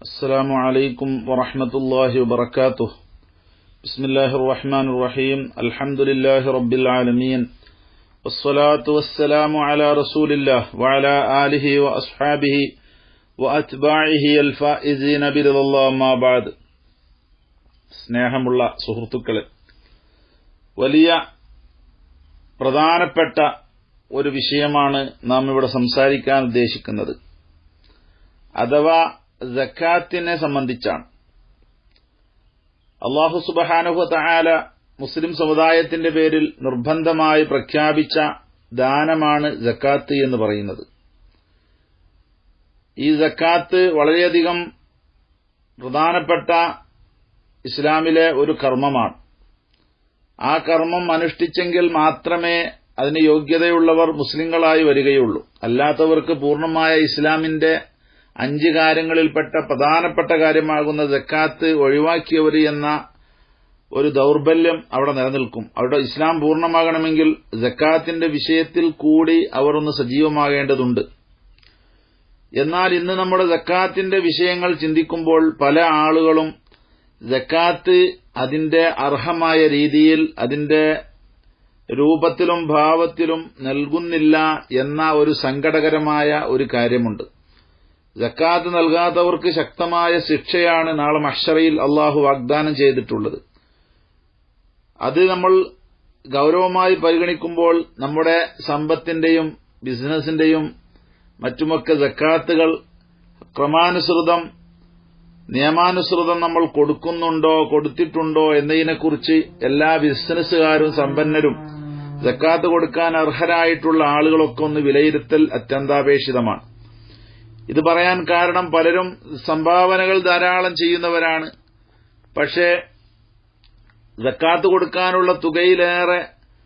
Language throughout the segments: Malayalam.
السلام عليكم ورحمة الله وبركاته بسم الله الرحمن الرحيم الحمد لله رب العالمين والصلاة والسلام على رسول الله وعلى آله وأصحابه وأتباعه الفائزين برضا الله ما بعد സ്നേഹമുള്ള സുഹൃത്തുക്കളെ വലിയ പ്രധാനപ്പെട്ട ഒരു വിഷയമാണ് നാം ഇവിടെ സംസാരിക്കാൻ ഉദ്ദേശിക്കുന്നത് അഥവാ ജക്കാത്തിനെ സംബന്ധിച്ചാണ് അള്ളാഹു സുബഹാനുഹ തആല മുസ്ലിം സമുദായത്തിന്റെ പേരിൽ നിർബന്ധമായി പ്രഖ്യാപിച്ച ദാനമാണ് ജക്കാത്ത് എന്ന് പറയുന്നത് ഈ ജക്കാത്ത് വളരെയധികം പ്രധാനപ്പെട്ട ഇസ്ലാമിലെ ഒരു കർമ്മമാണ് ആ കർമ്മം അനുഷ്ഠിച്ചെങ്കിൽ മാത്രമേ അതിന് യോഗ്യതയുള്ളവർ മുസ്ലിങ്ങളായി വരികയുള്ളൂ അല്ലാത്തവർക്ക് പൂർണ്ണമായ ഇസ്ലാമിന്റെ അഞ്ച് കാര്യങ്ങളിൽപ്പെട്ട പ്രധാനപ്പെട്ട കാര്യമാകുന്ന ജക്കാത്ത് ഒഴിവാക്കിയവർ എന്ന ഒരു ദൗർബല്യം അവിടെ നിലനിൽക്കും അവരുടെ ഇസ്ലാം പൂർണ്ണമാകണമെങ്കിൽ ജക്കാത്തിന്റെ വിഷയത്തിൽ കൂടി അവർ ഒന്ന് സജീവമാകേണ്ടതുണ്ട് എന്നാൽ ഇന്ന് നമ്മുടെ ജക്കാത്തിന്റെ വിഷയങ്ങൾ ചിന്തിക്കുമ്പോൾ പല ആളുകളും ജക്കാത്ത് അതിന്റെ അർഹമായ രീതിയിൽ അതിന്റെ രൂപത്തിലും ഭാവത്തിലും നൽകുന്നില്ല എന്ന ഒരു സങ്കടകരമായ ഒരു കാര്യമുണ്ട് ജക്കാത്ത് നൽകാത്തവർക്ക് ശക്തമായ ശിക്ഷയാണ് നാളെ മഷറയിൽ അള്ളാഹു വാഗ്ദാനം ചെയ്തിട്ടുള്ളത് അത് നമ്മൾ ഗൌരവമായി പരിഗണിക്കുമ്പോൾ നമ്മുടെ സമ്പത്തിന്റെയും ബിസിനസിന്റെയും മറ്റുമൊക്കെ ജക്കാത്തുകൾ ക്രമാനുസൃതം നിയമാനുസൃതം നമ്മൾ കൊടുക്കുന്നുണ്ടോ കൊടുത്തിട്ടുണ്ടോ എന്നതിനെക്കുറിച്ച് എല്ലാ ബിസിനസ്സുകാരും സമ്പന്നരും ജക്കാത്ത് കൊടുക്കാൻ അർഹരായിട്ടുള്ള ആളുകളൊക്കെ ഒന്ന് വിലയിരുത്തൽ അത്യന്താപേക്ഷിതമാണ് ഇത് പറയാൻ കാരണം പലരും സംഭാവനകൾ ധാരാളം ചെയ്യുന്നവരാണ് പക്ഷേ ജക്കാത്ത് കൊടുക്കാനുള്ള തുകയിലേറെ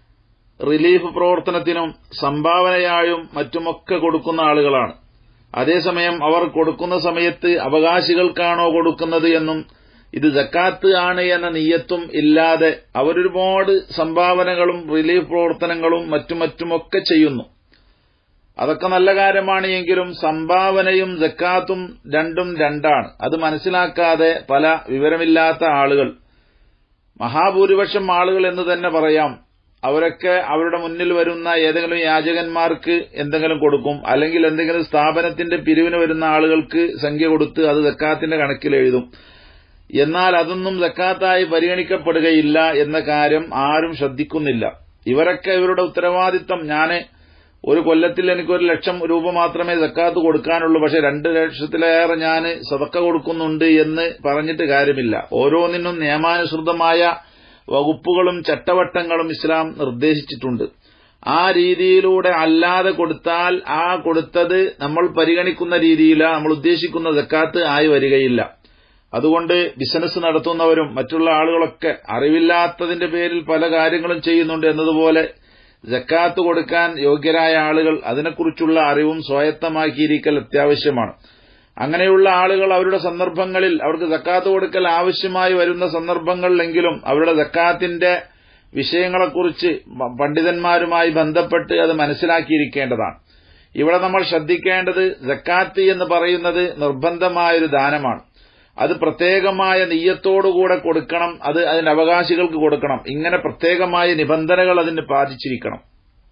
റിലീഫ് പ്രവർത്തനത്തിനും സംഭാവനയായും മറ്റുമൊക്കെ കൊടുക്കുന്ന ആളുകളാണ് അതേസമയം അവർ കൊടുക്കുന്ന സമയത്ത് അവകാശികൾക്കാണോ കൊടുക്കുന്നത് എന്നും ഇത് ജക്കാത്ത് ആണ് എന്ന നീയത്തും ഇല്ലാതെ അവരൊരുപാട് സംഭാവനകളും റിലീഫ് പ്രവർത്തനങ്ങളും മറ്റും മറ്റുമൊക്കെ ചെയ്യുന്നു അതൊക്കെ നല്ല കാര്യമാണ് എങ്കിലും സംഭാവനയും ജക്കാത്തും രണ്ടും രണ്ടാണ് അത് മനസ്സിലാക്കാതെ പല വിവരമില്ലാത്ത ആളുകൾ മഹാഭൂരിപക്ഷം ആളുകൾ എന്ന് തന്നെ പറയാം അവരൊക്കെ അവരുടെ മുന്നിൽ വരുന്ന ഏതെങ്കിലും യാചകന്മാർക്ക് എന്തെങ്കിലും കൊടുക്കും അല്ലെങ്കിൽ എന്തെങ്കിലും സ്ഥാപനത്തിന്റെ പിരിവിന് വരുന്ന ആളുകൾക്ക് സംഖ്യ കൊടുത്ത് അത് ജക്കാത്തിന്റെ കണക്കിൽ എഴുതും എന്നാൽ അതൊന്നും ജക്കാത്തായി പരിഗണിക്കപ്പെടുകയില്ല എന്ന കാര്യം ആരും ശ്രദ്ധിക്കുന്നില്ല ഇവരൊക്കെ ഇവരുടെ ഉത്തരവാദിത്തം ഞാൻ ഒരു കൊല്ലത്തിൽ എനിക്ക് ഒരു ലക്ഷം രൂപ മാത്രമേ ജക്കാത്ത് കൊടുക്കാനുള്ളൂ പക്ഷെ രണ്ട് ലക്ഷത്തിലേറെ ഞാൻ സതക്ക കൊടുക്കുന്നുണ്ട് എന്ന് പറഞ്ഞിട്ട് കാര്യമില്ല ഓരോന്നിനും നിയമാനുസൃതമായ വകുപ്പുകളും ചട്ടവട്ടങ്ങളും ഇസ്ലാം നിർദ്ദേശിച്ചിട്ടുണ്ട് ആ രീതിയിലൂടെ അല്ലാതെ കൊടുത്താൽ ആ കൊടുത്തത് നമ്മൾ പരിഗണിക്കുന്ന രീതിയില നമ്മൾ ഉദ്ദേശിക്കുന്ന ജക്കാത്ത് ആയി വരികയില്ല അതുകൊണ്ട് ബിസിനസ് നടത്തുന്നവരും മറ്റുള്ള ആളുകളൊക്കെ അറിവില്ലാത്തതിന്റെ പേരിൽ പല കാര്യങ്ങളും ചെയ്യുന്നുണ്ട് എന്നതുപോലെ ജക്കാത്ത് കൊടുക്കാൻ യോഗ്യരായ ആളുകൾ അതിനെക്കുറിച്ചുള്ള അറിവും സ്വായത്തമാക്കിയിരിക്കൽ അത്യാവശ്യമാണ് അങ്ങനെയുള്ള ആളുകൾ അവരുടെ സന്ദർഭങ്ങളിൽ അവർക്ക് ജക്കാത്ത് കൊടുക്കൽ ആവശ്യമായി വരുന്ന സന്ദർഭങ്ങളിലെങ്കിലും അവരുടെ ജക്കാത്തിന്റെ വിഷയങ്ങളെക്കുറിച്ച് പണ്ഡിതന്മാരുമായി ബന്ധപ്പെട്ട് അത് മനസ്സിലാക്കിയിരിക്കേണ്ടതാണ് ഇവിടെ നമ്മൾ ശ്രദ്ധിക്കേണ്ടത് ജക്കാത്ത് എന്ന് പറയുന്നത് നിർബന്ധമായൊരു ദാനമാണ് അത് പ്രത്യേകമായ നെയ്യത്തോടുകൂടെ കൊടുക്കണം അത് അതിന്റെ അവകാശികൾക്ക് കൊടുക്കണം ഇങ്ങനെ പ്രത്യേകമായ നിബന്ധനകൾ അതിന് ബാധിച്ചിരിക്കണം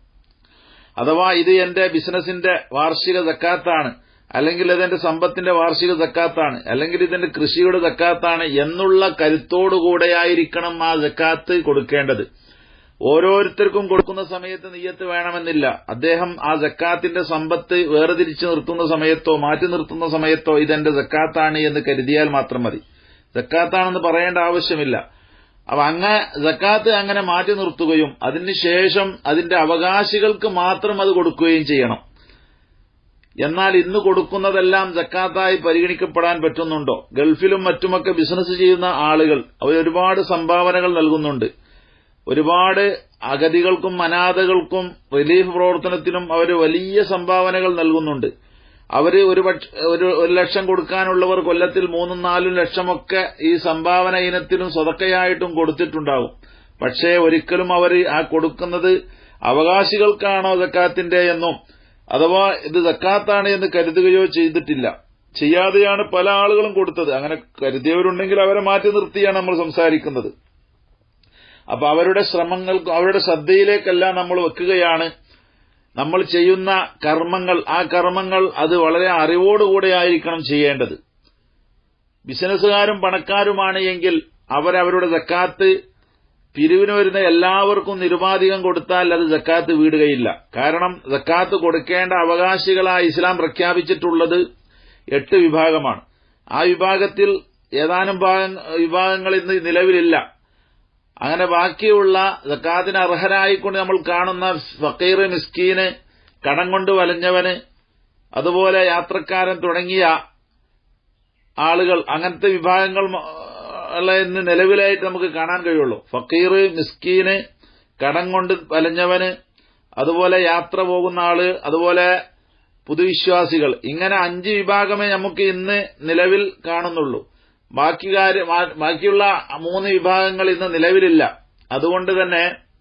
അഥവാ ഇത് എന്റെ ബിസിനസിന്റെ വാർഷിക ജക്കാത്താണ് അല്ലെങ്കിൽ ഇതെന്റെ സമ്പത്തിന്റെ വാർഷിക ജക്കാത്താണ് അല്ലെങ്കിൽ ഇതിന്റെ കൃഷിയുടെ ജക്കാത്താണ് എന്നുള്ള കരുത്തോടുകൂടെയായിരിക്കണം ആ ജക്കാത്ത് കൊടുക്കേണ്ടത് ഓരോരുത്തർക്കും കൊടുക്കുന്ന സമയത്ത് നെയ്യത്ത് വേണമെന്നില്ല അദ്ദേഹം ആ ജക്കാത്തിന്റെ സമ്പത്ത് വേർതിരിച്ച് നിർത്തുന്ന സമയത്തോ മാറ്റി നിർത്തുന്ന സമയത്തോ ഇതെന്റെ ജക്കാത്താണ് എന്ന് കരുതിയാൽ മാത്രം മതി ജക്കാത്താണെന്ന് പറയേണ്ട ആവശ്യമില്ല അപ്പൊ അങ്ങ ജക്കാത്ത് അങ്ങനെ മാറ്റി നിർത്തുകയും അതിനുശേഷം അതിന്റെ അവകാശികൾക്ക് മാത്രം അത് കൊടുക്കുകയും ചെയ്യണം എന്നാൽ ഇന്ന് കൊടുക്കുന്നതെല്ലാം ജക്കാത്തായി പരിഗണിക്കപ്പെടാൻ പറ്റുന്നുണ്ടോ ഗൾഫിലും മറ്റുമൊക്കെ ബിസിനസ് ചെയ്യുന്ന ആളുകൾ അവർ ഒരുപാട് സംഭാവനകൾ നൽകുന്നുണ്ട് ഒരുപാട് അഗതികൾക്കും അനാഥകൾക്കും റിലീഫ് പ്രവർത്തനത്തിനും അവർ വലിയ സംഭാവനകൾ നൽകുന്നുണ്ട് അവര് ഒരു ഒരു ഒരു ലക്ഷം കൊടുക്കാനുള്ളവർ കൊല്ലത്തിൽ മൂന്നും നാലും ലക്ഷമൊക്കെ ഈ സംഭാവന ഇനത്തിലും സ്വതക്കയായിട്ടും കൊടുത്തിട്ടുണ്ടാകും പക്ഷേ ഒരിക്കലും അവർ ആ കൊടുക്കുന്നത് അവകാശികൾക്കാണോ ജക്കാത്തിന്റെ എന്നും അഥവാ ഇത് ജക്കാത്താണ് എന്ന് കരുതുകയോ ചെയ്തിട്ടില്ല ചെയ്യാതെയാണ് പല ആളുകളും കൊടുത്തത് അങ്ങനെ കരുതിയവരുണ്ടെങ്കിൽ അവരെ മാറ്റി നിർത്തിയാണ് നമ്മൾ സംസാരിക്കുന്നത് അപ്പൊ അവരുടെ ശ്രമങ്ങൾക്ക് അവരുടെ ശ്രദ്ധയിലേക്കെല്ലാം നമ്മൾ വെക്കുകയാണ് നമ്മൾ ചെയ്യുന്ന കർമ്മങ്ങൾ ആ കർമ്മങ്ങൾ അത് വളരെ അറിവോടുകൂടെ ആയിരിക്കണം ചെയ്യേണ്ടത് ബിസിനസ്സുകാരും പണക്കാരുമാണ് എങ്കിൽ അവരവരുടെ ജക്കാത്ത് പിരിവിന് വരുന്ന എല്ലാവർക്കും നിരുപാധികം കൊടുത്താൽ അത് ജക്കാത്ത് വീടുകയില്ല കാരണം ജക്കാത്ത് കൊടുക്കേണ്ട അവകാശികളായി ഇസ്ലാം പ്രഖ്യാപിച്ചിട്ടുള്ളത് എട്ട് വിഭാഗമാണ് ആ വിഭാഗത്തിൽ ഏതാനും വിഭാഗങ്ങൾ ഇന്ന് നിലവിലില്ല അങ്ങനെ ബാക്കിയുള്ള ജക്കാത്തിന് അർഹരായിക്കൊണ്ട് നമ്മൾ കാണുന്ന ഫക്കീർ മിസ്കീന് കടം കൊണ്ട് വലഞ്ഞവന് അതുപോലെ യാത്രക്കാരൻ തുടങ്ങിയ ആളുകൾ അങ്ങനത്തെ വിഭാഗങ്ങൾ ഇന്ന് നിലവിലായിട്ട് നമുക്ക് കാണാൻ കഴിയുള്ളൂ ഫക്കീർ മിസ്കീന് കടം കൊണ്ട് വലഞ്ഞവന് അതുപോലെ യാത്ര പോകുന്ന ആള് അതുപോലെ പുതുവിശ്വാസികൾ ഇങ്ങനെ അഞ്ച് വിഭാഗമേ നമുക്ക് ഇന്ന് നിലവിൽ കാണുന്നുള്ളൂ ബാക്കി കാര്യം ബാക്കിയുള്ള മൂന്ന് വിഭാഗങ്ങൾ ഇന്ന് നിലവിലില്ല അതുകൊണ്ട് തന്നെ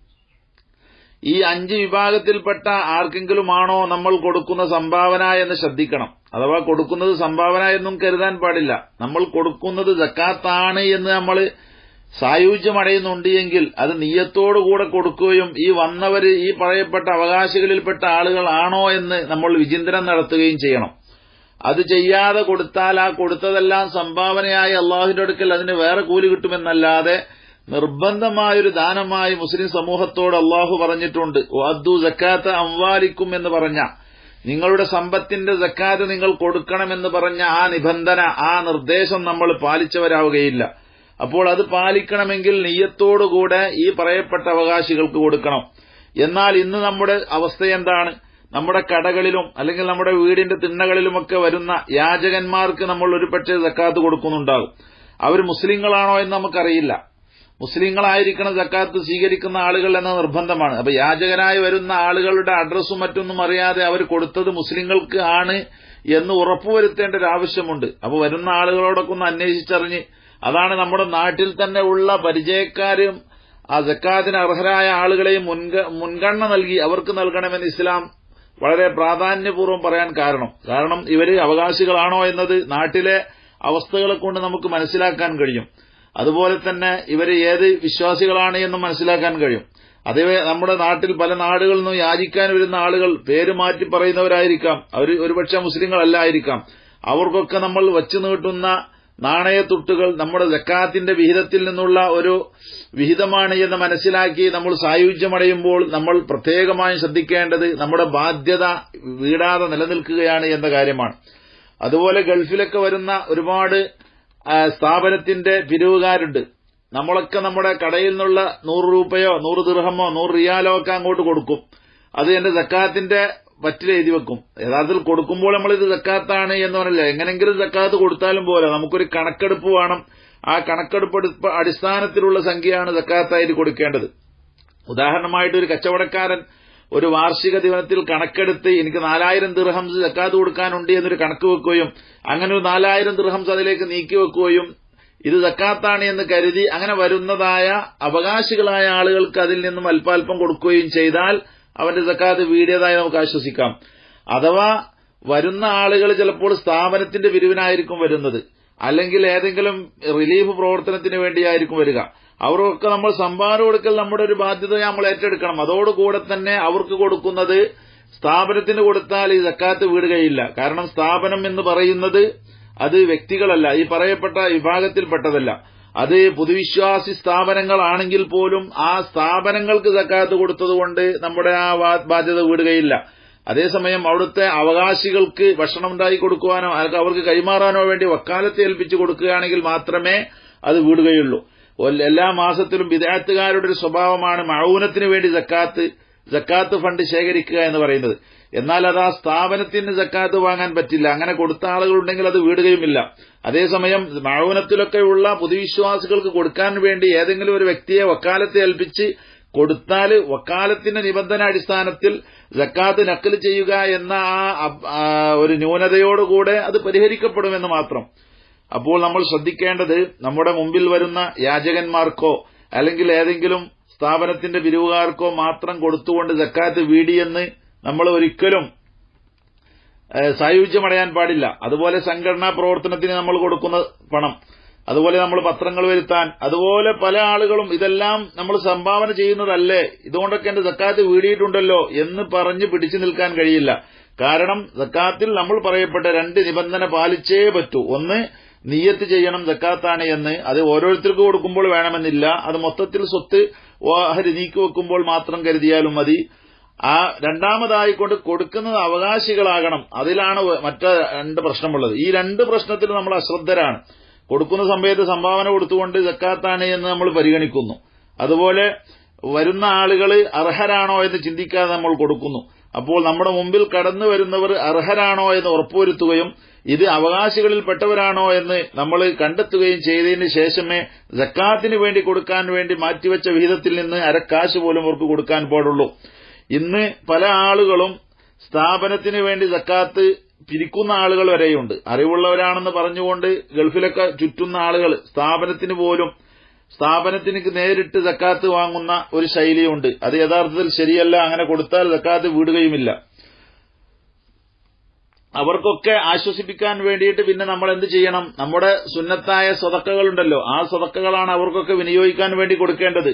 ഈ അഞ്ച് വിഭാഗത്തിൽപ്പെട്ട ആർക്കെങ്കിലുമാണോ നമ്മൾ കൊടുക്കുന്ന സംഭാവന എന്ന് ശ്രദ്ധിക്കണം അഥവാ കൊടുക്കുന്നത് സംഭാവന എന്നും കരുതാൻ പാടില്ല നമ്മൾ കൊടുക്കുന്നത് ജക്കാത്താണ് എന്ന് നമ്മൾ സായുജ്യമടയുന്നുണ്ട് എങ്കിൽ അത് നീയത്തോടുകൂടെ കൊടുക്കുകയും ഈ വന്നവര് ഈ പറയപ്പെട്ട അവകാശികളിൽപ്പെട്ട ആളുകളാണോ എന്ന് നമ്മൾ വിചിന്തനം നടത്തുകയും ചെയ്യണം അത് ചെയ്യാതെ കൊടുത്താൽ ആ കൊടുത്തതെല്ലാം സംഭാവനയായി അള്ളാഹുവിന്റെ അടുക്കൽ അതിന് വേറെ കൂലി കിട്ടുമെന്നല്ലാതെ നിർബന്ധമായൊരു ദാനമായി മുസ്ലിം സമൂഹത്തോട് അള്ളാഹു പറഞ്ഞിട്ടുണ്ട് അദ്ദു ജക്കാത്ത അംവാലിക്കും എന്ന് പറഞ്ഞ നിങ്ങളുടെ സമ്പത്തിന്റെ ജക്കാത്ത് നിങ്ങൾ കൊടുക്കണമെന്ന് പറഞ്ഞ ആ നിബന്ധന ആ നിർദ്ദേശം നമ്മൾ പാലിച്ചവരാവുകയില്ല അപ്പോൾ അത് പാലിക്കണമെങ്കിൽ നെയ്യത്തോടുകൂടെ ഈ പറയപ്പെട്ട അവകാശികൾക്ക് കൊടുക്കണം എന്നാൽ ഇന്ന് നമ്മുടെ അവസ്ഥ എന്താണ് നമ്മുടെ കടകളിലും അല്ലെങ്കിൽ നമ്മുടെ വീടിന്റെ തിണ്ണകളിലുമൊക്കെ വരുന്ന യാചകന്മാർക്ക് നമ്മൾ ഒരുപക്ഷെ ജക്കാത്ത് കൊടുക്കുന്നുണ്ടാകും അവർ മുസ്ലിങ്ങളാണോ എന്ന് നമുക്കറിയില്ല മുസ്ലിങ്ങളായിരിക്കണം ജക്കാത്ത് സ്വീകരിക്കുന്ന ആളുകൾ എന്ന നിർബന്ധമാണ് അപ്പൊ യാചകനായി വരുന്ന ആളുകളുടെ അഡ്രസ്സും മറ്റൊന്നും അറിയാതെ അവർ കൊടുത്തത് മുസ്ലിങ്ങൾക്ക് ആണ് എന്ന് ഉറപ്പുവരുത്തേണ്ട ഒരു ആവശ്യമുണ്ട് അപ്പൊ വരുന്ന ആളുകളോടൊക്കെ ഒന്ന് അന്വേഷിച്ചറിഞ്ഞ് അതാണ് നമ്മുടെ നാട്ടിൽ തന്നെ ഉള്ള പരിചയക്കാരും ആ ജക്കാത്തിന് അർഹരായ ആളുകളെയും മുൻഗണന നൽകി അവർക്ക് നൽകണമെന്ന് ഇസ്ലാം വളരെ പ്രാധാന്യപൂർവ്വം പറയാൻ കാരണം കാരണം ഇവര് അവകാശികളാണോ എന്നത് നാട്ടിലെ അവസ്ഥകളെ കൊണ്ട് നമുക്ക് മനസ്സിലാക്കാൻ കഴിയും അതുപോലെ തന്നെ ഇവര് ഏത് വിശ്വാസികളാണ് എന്നും മനസ്സിലാക്കാൻ കഴിയും അതേ നമ്മുടെ നാട്ടിൽ പല നാടുകളിൽ നിന്നും യാചിക്കാൻ വരുന്ന ആളുകൾ പേര് മാറ്റി പറയുന്നവരായിരിക്കാം അവർ ഒരുപക്ഷെ മുസ്ലിങ്ങളല്ലായിരിക്കാം അവർക്കൊക്കെ നമ്മൾ വച്ചു നീട്ടുന്ന നാണയത്തുട്ടുകൾ നമ്മുടെ ജക്കാത്തിന്റെ വിഹിതത്തിൽ നിന്നുള്ള ഒരു വിഹിതമാണ് എന്ന് മനസ്സിലാക്കി നമ്മൾ സായുജ്യമടയുമ്പോൾ നമ്മൾ പ്രത്യേകമായും ശ്രദ്ധിക്കേണ്ടത് നമ്മുടെ ബാധ്യത വീടാതെ നിലനിൽക്കുകയാണ് എന്ന കാര്യമാണ് അതുപോലെ ഗൾഫിലൊക്കെ വരുന്ന ഒരുപാട് സ്ഥാപനത്തിന്റെ പിരിവുകാരുണ്ട് നമ്മളൊക്കെ നമ്മുടെ കടയിൽ നിന്നുള്ള നൂറ് രൂപയോ നൂറ് ദിർഹമോ നൂറ് റിയാലോ ഒക്കെ അങ്ങോട്ട് കൊടുക്കും അത് എന്റെ ജക്കാത്തിന്റെ പറ്റിൽ എഴുതി വെക്കും യഥാർത്ഥത്തിൽ കൊടുക്കുമ്പോൾ നമ്മൾ ഇത് ജക്കാത്താണ് എന്ന് പറഞ്ഞില്ല എങ്ങനെങ്കിലും ജക്കാത്ത് കൊടുത്താലും പോലെ നമുക്കൊരു കണക്കെടുപ്പ് വേണം ആ കണക്കെടുപ്പ് അടിസ്ഥാനത്തിലുള്ള സംഖ്യയാണ് ജക്കാത്തായിട്ട് കൊടുക്കേണ്ടത് ഉദാഹരണമായിട്ട് ഒരു കച്ചവടക്കാരൻ ഒരു വാർഷിക ദിനത്തിൽ കണക്കെടുത്ത് എനിക്ക് നാലായിരം ദിർഹംസ് ജക്കാത്ത് കൊടുക്കാനുണ്ട് എന്നൊരു കണക്ക് വെക്കുകയും അങ്ങനെ ഒരു നാലായിരം ദിർഹംസ് അതിലേക്ക് നീക്കി വെക്കുകയും ഇത് ജക്കാത്താണ് എന്ന് കരുതി അങ്ങനെ വരുന്നതായ അവകാശികളായ ആളുകൾക്ക് അതിൽ നിന്നും അല്പാൽപ്പം കൊടുക്കുകയും ചെയ്താൽ അവന്റെ ജക്കാത്ത് വീടിയതായി നമുക്ക് ആശ്വസിക്കാം അഥവാ വരുന്ന ആളുകൾ ചിലപ്പോൾ സ്ഥാപനത്തിന്റെ പിരിവിനായിരിക്കും വരുന്നത് അല്ലെങ്കിൽ ഏതെങ്കിലും റിലീഫ് പ്രവർത്തനത്തിന് വേണ്ടിയായിരിക്കും വരിക അവർക്കൊക്കെ നമ്മൾ സംഭാവന കൊടുക്കൽ നമ്മുടെ ഒരു ബാധ്യത നമ്മൾ ഏറ്റെടുക്കണം അതോടുകൂടെ തന്നെ അവർക്ക് കൊടുക്കുന്നത് സ്ഥാപനത്തിന് കൊടുത്താൽ ഈ ജക്കാത്ത് വീടുകയില്ല കാരണം സ്ഥാപനം എന്ന് പറയുന്നത് അത് വ്യക്തികളല്ല ഈ പറയപ്പെട്ട വിഭാഗത്തിൽപ്പെട്ടതല്ല അത് പൊതുവിശ്വാസി സ്ഥാപനങ്ങളാണെങ്കിൽ പോലും ആ സ്ഥാപനങ്ങൾക്ക് ജക്കാത്ത് കൊടുത്തതുകൊണ്ട് നമ്മുടെ ആ ബാധ്യത വീടുകയില്ല അതേസമയം അവിടുത്തെ അവകാശികൾക്ക് ഭക്ഷണം ഉണ്ടാക്കി കൊടുക്കുവാനോ അവർക്ക് കൈമാറാനോ വേണ്ടി വക്കാലത്ത് ഏൽപ്പിച്ചു കൊടുക്കുകയാണെങ്കിൽ മാത്രമേ അത് വീടുകയുള്ളൂ എല്ലാ മാസത്തിലും വിദാത്തുകാരുടെ ഒരു സ്വഭാവമാണ് മഴൂനത്തിന് വേണ്ടി ജക്കാത്ത് ജക്കാത്ത് ഫണ്ട് ശേഖരിക്കുക എന്ന് പറയുന്നത് എന്നാൽ അത് ആ സ്ഥാപനത്തിന് ജക്കാത്ത് വാങ്ങാൻ പറ്റില്ല അങ്ങനെ കൊടുത്ത ആളുകളുണ്ടെങ്കിൽ അത് വീടുകയുമില്ല അതേസമയം മഴൂനത്തിലൊക്കെയുള്ള പൊതുവിശ്വാസികൾക്ക് കൊടുക്കാൻ വേണ്ടി ഏതെങ്കിലും ഒരു വ്യക്തിയെ വക്കാലത്തെ ഏൽപ്പിച്ച് കൊടുത്താൽ വക്കാലത്തിന്റെ നിബന്ധന അടിസ്ഥാനത്തിൽ ജക്കാത്ത് നക്കൽ ചെയ്യുക എന്ന ആ ഒരു ന്യൂനതയോടുകൂടെ അത് പരിഹരിക്കപ്പെടുമെന്ന് മാത്രം അപ്പോൾ നമ്മൾ ശ്രദ്ധിക്കേണ്ടത് നമ്മുടെ മുമ്പിൽ വരുന്ന യാചകന്മാർക്കോ അല്ലെങ്കിൽ ഏതെങ്കിലും സ്ഥാപനത്തിന്റെ പിരിവുകാർക്കോ മാത്രം കൊടുത്തുകൊണ്ട് ജക്കാത്ത് വീടിയെന്ന് നമ്മൾ ഒരിക്കലും ഏഹ്, സായുജ്യമടയാൻ പാടില്ല അതുപോലെ സംഘടനാ പ്രവർത്തനത്തിന് നമ്മൾ കൊടുക്കുന്ന പണം അതുപോലെ നമ്മൾ പത്രങ്ങൾ വരുത്താൻ അതുപോലെ പല ആളുകളും ഇതെല്ലാം നമ്മൾ സംഭാവന ചെയ്യുന്നതല്ലേ ഇതുകൊണ്ടൊക്കെ എന്റെ സക്കാത്ത് വീടിയിട്ടുണ്ടല്ലോ എന്ന് പറഞ്ഞ് പിടിച്ചു നിൽക്കാൻ കഴിയില്ല കാരണം സക്കാത്തിൽ നമ്മൾ പറയപ്പെട്ട രണ്ട് നിബന്ധന പാലിച്ചേ പറ്റൂ ഒന്ന് നീയത്ത് ചെയ്യണം സക്കാത്താണ് എന്ന് അത് ഓരോരുത്തർക്ക് കൊടുക്കുമ്പോൾ വേണമെന്നില്ല അത് മൊത്തത്തിൽ സ്വത്ത് ഓഹരി നീക്കി വെക്കുമ്പോൾ മാത്രം കരുതിയാലും മതി ആ രണ്ടാമതായിക്കൊണ്ട് കൊടുക്കുന്നത് അവകാശികളാകണം അതിലാണ് മറ്റ രണ്ട് പ്രശ്നമുള്ളത് ഈ രണ്ട് പ്രശ്നത്തിൽ നമ്മൾ അശ്രദ്ധരാണ് കൊടുക്കുന്ന സമയത്ത് സംഭാവന കൊടുത്തുകൊണ്ട് ജക്കാത്താണ് എന്ന് നമ്മൾ പരിഗണിക്കുന്നു അതുപോലെ വരുന്ന ആളുകൾ അർഹരാണോ എന്ന് ചിന്തിക്കാതെ നമ്മൾ കൊടുക്കുന്നു അപ്പോൾ നമ്മുടെ മുമ്പിൽ കടന്നു വരുന്നവർ അർഹരാണോ എന്ന് ഉറപ്പുവരുത്തുകയും ഇത് അവകാശികളിൽപ്പെട്ടവരാണോ എന്ന് നമ്മൾ കണ്ടെത്തുകയും ചെയ്തതിന് ശേഷമേ ജക്കാത്തിന് വേണ്ടി കൊടുക്കാൻ വേണ്ടി മാറ്റിവെച്ച വിഹിതത്തിൽ നിന്ന് അരക്കാശ് പോലും അവർക്ക് കൊടുക്കാൻ പാടുള്ളൂ ഇന്ന് പല ആളുകളും സ്ഥാപനത്തിന് വേണ്ടി ജക്കാത്ത് പിരിക്കുന്ന ആളുകൾ വരെയുണ്ട് അറിവുള്ളവരാണെന്ന് പറഞ്ഞുകൊണ്ട് ഗൾഫിലൊക്കെ ചുറ്റുന്ന ആളുകൾ സ്ഥാപനത്തിന് പോലും സ്ഥാപനത്തിന് നേരിട്ട് ജക്കാത്ത് വാങ്ങുന്ന ഒരു ശൈലിയുണ്ട് അത് യഥാർത്ഥത്തിൽ ശരിയല്ല അങ്ങനെ കൊടുത്താൽ ജക്കാത്ത് വീടുകയുമില്ല അവർക്കൊക്കെ ആശ്വസിപ്പിക്കാൻ വേണ്ടിയിട്ട് പിന്നെ നമ്മൾ എന്ത് ചെയ്യണം നമ്മുടെ സുന്നത്തായ സ്വതക്കകളുണ്ടല്ലോ ആ സ്വതക്കകളാണ് അവർക്കൊക്കെ വിനിയോഗിക്കാൻ വേണ്ടി കൊടുക്കേണ്ടത്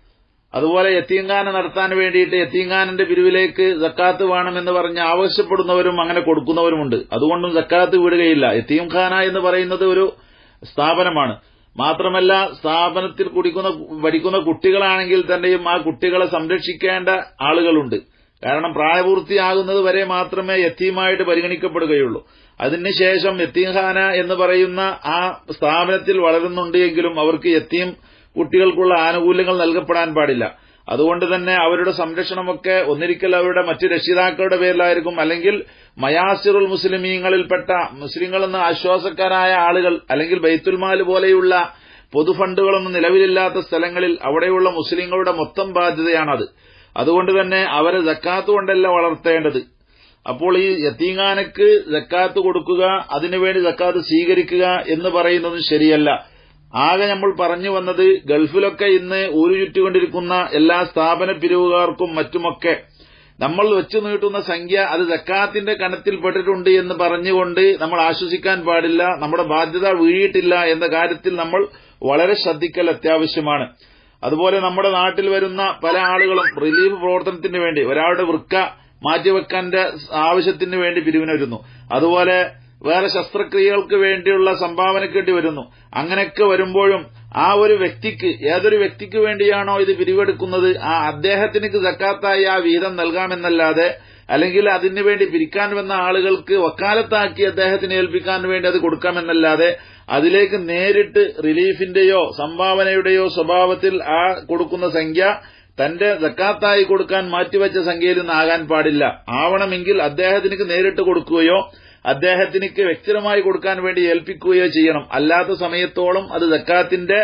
അതുപോലെ യത്തീങ്കാന നടത്താൻ വേണ്ടിയിട്ട് യത്തീങ്കാനന്റെ പിരിവിലേക്ക് ജക്കാത്ത് വേണമെന്ന് പറഞ്ഞ് ആവശ്യപ്പെടുന്നവരും അങ്ങനെ കൊടുക്കുന്നവരുമുണ്ട് അതുകൊണ്ടും ജക്കാത്ത് വിടുകയില്ല യത്തീംഖാന എന്ന് പറയുന്നത് ഒരു സ്ഥാപനമാണ് മാത്രമല്ല സ്ഥാപനത്തിൽ കുടിക്കുന്ന പഠിക്കുന്ന കുട്ടികളാണെങ്കിൽ തന്നെയും ആ കുട്ടികളെ സംരക്ഷിക്കേണ്ട ആളുകളുണ്ട് കാരണം പ്രായപൂർത്തിയാകുന്നത് വരെ മാത്രമേ യത്തീമായിട്ട് പരിഗണിക്കപ്പെടുകയുള്ളൂ അതിനുശേഷം യത്തീംഖാന എന്ന് പറയുന്ന ആ സ്ഥാപനത്തിൽ വളരുന്നുണ്ട് എങ്കിലും അവർക്ക് യത്തീം കുട്ടികൾക്കുള്ള ആനുകൂല്യങ്ങൾ നൽകപ്പെടാൻ പാടില്ല അതുകൊണ്ട് തന്നെ അവരുടെ സംരക്ഷണമൊക്കെ ഒന്നിരിക്കൽ അവരുടെ മറ്റ് രക്ഷിതാക്കളുടെ പേരിലായിരിക്കും അല്ലെങ്കിൽ മയാസിറുൽ മുസ്ലിമീങ്ങളിൽപ്പെട്ട മുസ്ലിങ്ങളെന്ന് ആശ്വാസക്കാരായ ആളുകൾ അല്ലെങ്കിൽ ബൈത്തുൽമാൽ പോലെയുള്ള പൊതുഫണ്ടുകളൊന്നും നിലവിലില്ലാത്ത സ്ഥലങ്ങളിൽ അവിടെയുള്ള മുസ്ലിങ്ങളുടെ മൊത്തം ബാധ്യതയാണത് അതുകൊണ്ട് തന്നെ അവരെ ജക്കാത്ത് കൊണ്ടല്ല വളർത്തേണ്ടത് അപ്പോൾ ഈ യത്തീങ്ങാനക്ക് ജക്കാത്ത് കൊടുക്കുക അതിനുവേണ്ടി ജക്കാത്ത് സ്വീകരിക്കുക എന്ന് പറയുന്നതും ശരിയല്ല ആകെ നമ്മൾ പറഞ്ഞു വന്നത് ഗൾഫിലൊക്കെ ഇന്ന് ഊരുചുറ്റിക്കൊണ്ടിരിക്കുന്ന എല്ലാ സ്ഥാപന പിരിവുകാർക്കും മറ്റുമൊക്കെ നമ്മൾ വെച്ചു നീട്ടുന്ന സംഖ്യ അത് ജക്കാത്തിന്റെ കണത്തിൽപ്പെട്ടിട്ടുണ്ട് എന്ന് പറഞ്ഞുകൊണ്ട് നമ്മൾ ആശ്വസിക്കാൻ പാടില്ല നമ്മുടെ ബാധ്യത വീഴിയിട്ടില്ല എന്ന കാര്യത്തിൽ നമ്മൾ വളരെ ശ്രദ്ധിക്കൽ അത്യാവശ്യമാണ് അതുപോലെ നമ്മുടെ നാട്ടിൽ വരുന്ന പല ആളുകളും റിലീഫ് പ്രവർത്തനത്തിന് വേണ്ടി ഒരാളുടെ വൃക്ക മാറ്റിവെക്കാന്റെ ആവശ്യത്തിന് വേണ്ടി പിരിവിന് വരുന്നു അതുപോലെ വേറെ ശസ്ത്രക്രിയകൾക്ക് വേണ്ടിയുള്ള സംഭാവനയ്ക്ക് വേണ്ടി വരുന്നു അങ്ങനെയൊക്കെ വരുമ്പോഴും ആ ഒരു വ്യക്തിക്ക് ഏതൊരു വ്യക്തിക്ക് വേണ്ടിയാണോ ഇത് പിരിവെടുക്കുന്നത് ആ അദ്ദേഹത്തിന് ജക്കാത്തായി ആ വീതം നൽകാമെന്നല്ലാതെ അല്ലെങ്കിൽ അതിനു വേണ്ടി പിരിക്കാൻ വന്ന ആളുകൾക്ക് വക്കാലത്താക്കി അദ്ദേഹത്തിന് ഏൽപ്പിക്കാൻ വേണ്ടി അത് കൊടുക്കാമെന്നല്ലാതെ അതിലേക്ക് നേരിട്ട് റിലീഫിന്റെയോ സംഭാവനയുടെയോ സ്വഭാവത്തിൽ ആ കൊടുക്കുന്ന സംഖ്യ തന്റെ ജക്കാത്തായി കൊടുക്കാൻ മാറ്റിവെച്ച സംഖ്യയിൽ നിന്നാകാൻ പാടില്ല ആവണമെങ്കിൽ അദ്ദേഹത്തിന് നേരിട്ട് കൊടുക്കുകയോ അദ്ദേഹത്തിന് വ്യക്തിപരമായി കൊടുക്കാൻ വേണ്ടി ഏൽപ്പിക്കുകയോ ചെയ്യണം അല്ലാത്ത സമയത്തോളം അത് ജക്കാത്തിന്റെ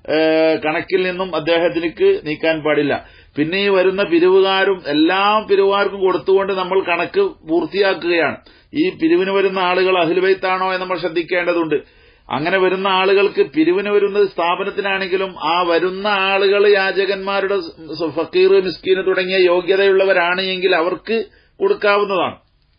കണക്കിൽ നിന്നും അദ്ദേഹത്തിന് നീക്കാൻ പാടില്ല പിന്നെ ഈ വരുന്ന പിരിവുകാരും എല്ലാ പിരിവുകാർക്കും കൊടുത്തുകൊണ്ട് നമ്മൾ കണക്ക് പൂർത്തിയാക്കുകയാണ് ഈ പിരിവിന് വരുന്ന ആളുകൾ അഹിൽബൈത്താണോ എന്ന് നമ്മൾ ശ്രദ്ധിക്കേണ്ടതുണ്ട് അങ്ങനെ വരുന്ന ആളുകൾക്ക് പിരിവിന് വരുന്നത് സ്ഥാപനത്തിനാണെങ്കിലും ആ വരുന്ന ആളുകൾ യാചകന്മാരുടെ ഫക്കീർ മിസ്കീന് തുടങ്ങിയ യോഗ്യതയുള്ളവരാണ് എങ്കിൽ അവർക്ക് കൊടുക്കാവുന്നതാണ്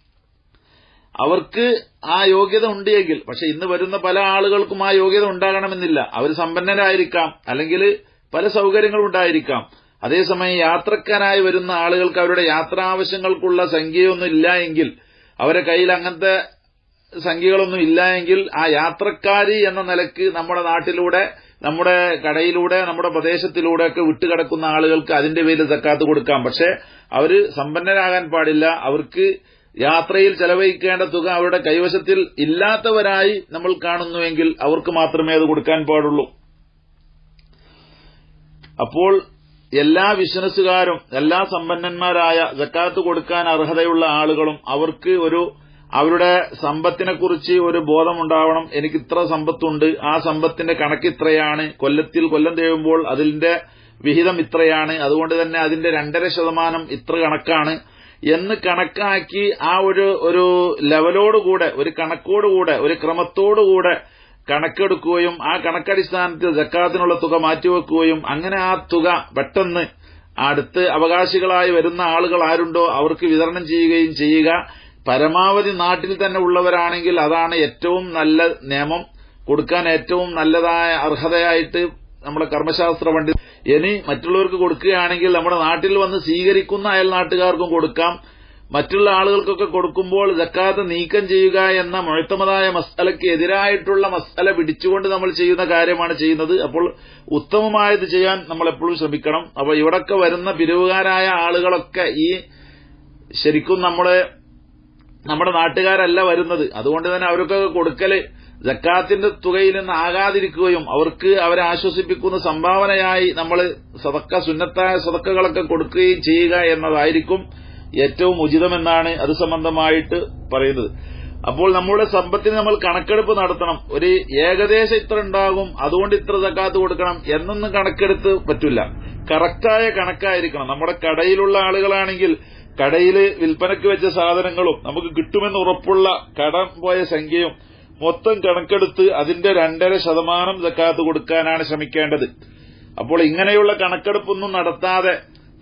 അവർക്ക് ആ യോഗ്യത ഉണ്ട് എങ്കിൽ പക്ഷെ ഇന്ന് വരുന്ന പല ആളുകൾക്കും ആ യോഗ്യത ഉണ്ടാകണമെന്നില്ല അവർ സമ്പന്നരായിരിക്കാം അല്ലെങ്കിൽ പല സൗകര്യങ്ങളും ഉണ്ടായിരിക്കാം അതേസമയം യാത്രക്കാരായി വരുന്ന ആളുകൾക്ക് അവരുടെ യാത്രാവശ്യങ്ങൾക്കുള്ള സംഖ്യയൊന്നും ഇല്ല എങ്കിൽ അവരെ കയ്യിൽ അങ്ങനത്തെ സംഖ്യകളൊന്നും ഇല്ല എങ്കിൽ ആ യാത്രക്കാരി എന്ന നിലക്ക് നമ്മുടെ നാട്ടിലൂടെ നമ്മുടെ കടയിലൂടെ നമ്മുടെ പ്രദേശത്തിലൂടെ ഒക്കെ വിട്ടുകിടക്കുന്ന ആളുകൾക്ക് അതിന്റെ പേരിൽ സക്കാത്ത് കൊടുക്കാം പക്ഷെ അവര് സമ്പന്നരാകാൻ പാടില്ല അവർക്ക് യാത്രയിൽ ചെലവഴിക്കേണ്ട തുക അവരുടെ കൈവശത്തിൽ ഇല്ലാത്തവരായി നമ്മൾ കാണുന്നുവെങ്കിൽ അവർക്ക് മാത്രമേ അത് കൊടുക്കാൻ പാടുള്ളൂ അപ്പോൾ എല്ലാ ബിസിനസ്സുകാരും എല്ലാ സമ്പന്നന്മാരായ ജക്കാത്ത് കൊടുക്കാൻ അർഹതയുള്ള ആളുകളും അവർക്ക് ഒരു അവരുടെ സമ്പത്തിനെക്കുറിച്ച് ഒരു ബോധമുണ്ടാവണം എനിക്ക് ഇത്ര സമ്പത്തുണ്ട് ആ സമ്പത്തിന്റെ കണക്ക് ഇത്രയാണ് കൊല്ലത്തിൽ കൊല്ലം തേഴുമ്പോൾ അതിന്റെ വിഹിതം ഇത്രയാണ് അതുകൊണ്ട് തന്നെ അതിന്റെ രണ്ടര ശതമാനം ഇത്ര കണക്കാണ് എന്ന് കണക്കാക്കി ആ ഒരു ഒരു ലെവലോടുകൂടെ ഒരു കണക്കോടുകൂടെ ഒരു ക്രമത്തോടുകൂടെ കണക്കെടുക്കുകയും ആ കണക്കടിസ്ഥാനത്തിൽ ജക്കാത്തിനുള്ള തുക മാറ്റിവെക്കുകയും അങ്ങനെ ആ തുക പെട്ടെന്ന് അടുത്ത് അവകാശികളായി വരുന്ന ആളുകൾ ആരുണ്ടോ അവർക്ക് വിതരണം ചെയ്യുകയും ചെയ്യുക പരമാവധി നാട്ടിൽ തന്നെ ഉള്ളവരാണെങ്കിൽ അതാണ് ഏറ്റവും നല്ല നിയമം കൊടുക്കാൻ ഏറ്റവും നല്ലതായ അർഹതയായിട്ട് നമ്മുടെ കർമ്മശാസ്ത്ര പണ്ഡിത ഇനി മറ്റുള്ളവർക്ക് കൊടുക്കുകയാണെങ്കിൽ നമ്മുടെ നാട്ടിൽ വന്ന് സ്വീകരിക്കുന്ന അയൽ നാട്ടുകാർക്കും കൊടുക്കാം മറ്റുള്ള ആളുകൾക്കൊക്കെ കൊടുക്കുമ്പോൾ ജക്കാത്ത് നീക്കം ചെയ്യുക എന്ന മുഴത്തമതായ മസാലയ്ക്ക് എതിരായിട്ടുള്ള മസാല പിടിച്ചുകൊണ്ട് നമ്മൾ ചെയ്യുന്ന കാര്യമാണ് ചെയ്യുന്നത് അപ്പോൾ ഉത്തമമായത് ചെയ്യാൻ നമ്മൾ എപ്പോഴും ശ്രമിക്കണം അപ്പോൾ ഇവിടൊക്കെ വരുന്ന പിരിവുകാരായ ആളുകളൊക്കെ ഈ ശരിക്കും നമ്മളെ നമ്മുടെ നാട്ടുകാരല്ല വരുന്നത് അതുകൊണ്ട് തന്നെ അവർക്കൊക്കെ കൊടുക്കല് ജക്കാത്തിന്റെ തുകയിൽ നിന്ന് ആകാതിരിക്കുകയും അവർക്ക് അവരെ ആശ്വസിപ്പിക്കുന്ന സംഭാവനയായി നമ്മൾ സതക്ക സുന്നത്തായ സതക്കകളൊക്കെ കൊടുക്കുകയും ചെയ്യുക എന്നതായിരിക്കും ഏറ്റവും ഉചിതമെന്നാണ് അത് സംബന്ധമായിട്ട് പറയുന്നത് അപ്പോൾ നമ്മുടെ സമ്പത്തിന് നമ്മൾ കണക്കെടുപ്പ് നടത്തണം ഒരു ഏകദേശം ഇത്ര ഉണ്ടാകും അതുകൊണ്ട് ഇത്ര സക്കാത്ത് കൊടുക്കണം എന്നൊന്നും കണക്കെടുത്ത് പറ്റില്ല കറക്റ്റായ കണക്കായിരിക്കണം നമ്മുടെ കടയിലുള്ള ആളുകളാണെങ്കിൽ കടയിൽ വിൽപ്പനയ്ക്ക് വെച്ച സാധനങ്ങളും നമുക്ക് കിട്ടുമെന്ന് ഉറപ്പുള്ള കടം പോയ സംഖ്യയും മൊത്തം കണക്കെടുത്ത് അതിന്റെ രണ്ടര ശതമാനം ജക്കാത്ത് കൊടുക്കാനാണ് ശ്രമിക്കേണ്ടത് അപ്പോൾ ഇങ്ങനെയുള്ള കണക്കെടുപ്പൊന്നും നടത്താതെ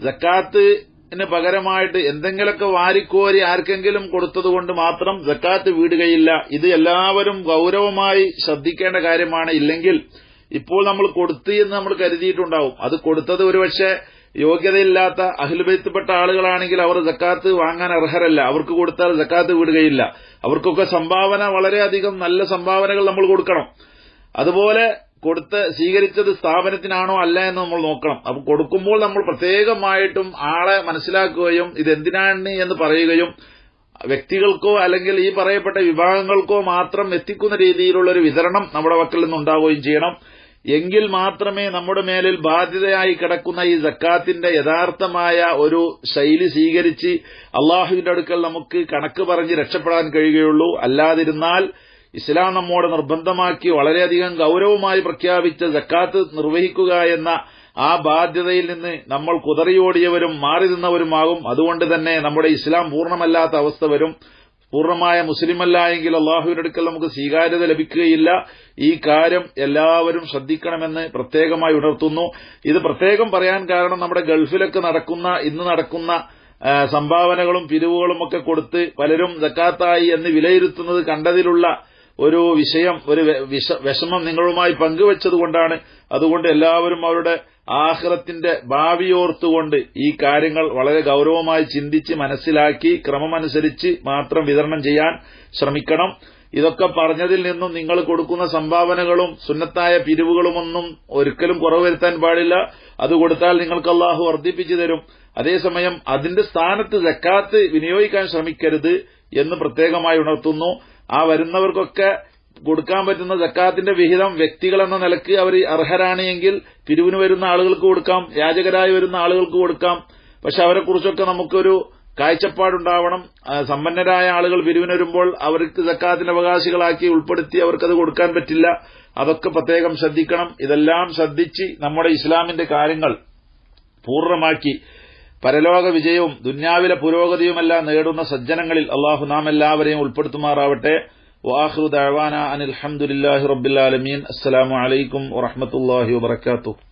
ജക്കാത്തിന് പകരമായിട്ട് എന്തെങ്കിലുമൊക്കെ വാരിക്കോരി ആർക്കെങ്കിലും കൊടുത്തതുകൊണ്ട് മാത്രം ജക്കാത്ത് വീടുകയില്ല ഇത് എല്ലാവരും ഗൌരവമായി ശ്രദ്ധിക്കേണ്ട കാര്യമാണ് ഇല്ലെങ്കിൽ ഇപ്പോൾ നമ്മൾ കൊടുത്തു എന്ന് നമ്മൾ കരുതിയിട്ടുണ്ടാവും അത് കൊടുത്തത് ഒരുപക്ഷെ യോഗ്യതയില്ലാത്ത അഖിൽബൈത്തിൽപ്പെട്ട ആളുകളാണെങ്കിൽ അവർ ജക്കാത്ത് വാങ്ങാൻ അർഹരല്ല അവർക്ക് കൊടുത്താൽ ജക്കാത്ത് വിടുകയില്ല അവർക്കൊക്കെ സംഭാവന വളരെയധികം നല്ല സംഭാവനകൾ നമ്മൾ കൊടുക്കണം അതുപോലെ കൊടുത്ത് സ്വീകരിച്ചത് സ്ഥാപനത്തിനാണോ അല്ല എന്ന് നമ്മൾ നോക്കണം അപ്പൊ കൊടുക്കുമ്പോൾ നമ്മൾ പ്രത്യേകമായിട്ടും ആളെ മനസ്സിലാക്കുകയും ഇതെന്തിനാണ് എന്ന് പറയുകയും വ്യക്തികൾക്കോ അല്ലെങ്കിൽ ഈ പറയപ്പെട്ട വിഭാഗങ്ങൾക്കോ മാത്രം എത്തിക്കുന്ന രീതിയിലുള്ള ഒരു വിതരണം നമ്മുടെ വക്കിൽ നിന്നുണ്ടാവുകയും ചെയ്യണം എങ്കിൽ മാത്രമേ നമ്മുടെ മേലിൽ ബാധ്യതയായി കിടക്കുന്ന ഈ ജക്കാത്തിന്റെ യഥാർത്ഥമായ ഒരു ശൈലി സ്വീകരിച്ച് അള്ളാഹുവിന്റെ അടുക്കൽ നമുക്ക് കണക്ക് പറഞ്ഞ് രക്ഷപ്പെടാൻ കഴിയുകയുള്ളൂ അല്ലാതിരുന്നാൽ ഇസ്ലാം നമ്മോട് നിർബന്ധമാക്കി വളരെയധികം ഗൌരവമായി പ്രഖ്യാപിച്ച ജക്കാത്ത് നിർവഹിക്കുക എന്ന ആ ബാധ്യതയിൽ നിന്ന് നമ്മൾ കുതറിയോടിയവരും മാറി നിന്നവരുമാകും അതുകൊണ്ട് തന്നെ നമ്മുടെ ഇസ്ലാം പൂർണ്ണമല്ലാത്ത അവസ്ഥ വരും പൂർണ്ണമായ മുസ്ലിമല്ല എങ്കിൽ അള്ളാഹുവിന്റെ അടുക്കൽ നമുക്ക് സ്വീകാര്യത ലഭിക്കുകയില്ല ഈ കാര്യം എല്ലാവരും ശ്രദ്ധിക്കണമെന്ന് പ്രത്യേകമായി ഉണർത്തുന്നു ഇത് പ്രത്യേകം പറയാൻ കാരണം നമ്മുടെ ഗൾഫിലൊക്കെ നടക്കുന്ന ഇന്ന് നടക്കുന്ന സംഭാവനകളും പിരിവുകളും ഒക്കെ കൊടുത്ത് പലരും ജക്കാത്തായി എന്ന് വിലയിരുത്തുന്നത് കണ്ടതിലുള്ള ഒരു വിഷയം ഒരു വിഷമം നിങ്ങളുമായി പങ്കുവച്ചതുകൊണ്ടാണ് അതുകൊണ്ട് എല്ലാവരും അവരുടെ ആഹ്റത്തിന്റെ ഭാവിയോർത്തുകൊണ്ട് ഈ കാര്യങ്ങൾ വളരെ ഗൌരവമായി ചിന്തിച്ച് മനസ്സിലാക്കി ക്രമമനുസരിച്ച് മാത്രം വിതരണം ചെയ്യാൻ ശ്രമിക്കണം ഇതൊക്കെ പറഞ്ഞതിൽ നിന്നും നിങ്ങൾ കൊടുക്കുന്ന സംഭാവനകളും സുന്നത്തായ പിരിവുകളുമൊന്നും ഒരിക്കലും കുറവ് വരുത്താൻ പാടില്ല അത് കൊടുത്താൽ നിങ്ങൾക്ക് അള്ളാഹു വർദ്ധിപ്പിച്ചു തരും അതേസമയം അതിന്റെ സ്ഥാനത്ത് ജക്കാത്ത് വിനിയോഗിക്കാൻ ശ്രമിക്കരുത് എന്ന് പ്രത്യേകമായി ഉണർത്തുന്നു ആ വരുന്നവർക്കൊക്കെ കൊടുക്കാൻ പറ്റുന്ന ജക്കാത്തിന്റെ വിഹിതം വ്യക്തികളെന്ന നിലക്ക് അവർ അർഹരാണ് എങ്കിൽ പിരിവിന് വരുന്ന ആളുകൾക്ക് കൊടുക്കാം യാചകരായി വരുന്ന ആളുകൾക്ക് കൊടുക്കാം പക്ഷെ അവരെക്കുറിച്ചൊക്കെ നമുക്കൊരു കാഴ്ചപ്പാടുണ്ടാവണം സമ്പന്നരായ ആളുകൾ പിരിവിന് വരുമ്പോൾ അവർക്ക് ജക്കാത്തിന്റെ അവകാശികളാക്കി ഉൾപ്പെടുത്തി അവർക്കത് കൊടുക്കാൻ പറ്റില്ല അതൊക്കെ പ്രത്യേകം ശ്രദ്ധിക്കണം ഇതെല്ലാം ശ്രദ്ധിച്ച് നമ്മുടെ ഇസ്ലാമിന്റെ കാര്യങ്ങൾ പൂർണ്ണമാക്കി പരലോക വിജയവും ദുന്യാവിലെ പുരോഗതിയുമെല്ലാം നേടുന്ന സജ്ജനങ്ങളിൽ അള്ളാഹു നാം എല്ലാവരെയും ഉൾപ്പെടുത്തുമാറാവട്ടെ വാഹൃദ് അവാന അനിൽ അഹമ്മദില്ലാഹി റബ്ബിലാലമീൻ അസ്സലാമു അലൈക്കും വറഹമത്തല്ലാഹി വബർക്കാത്തു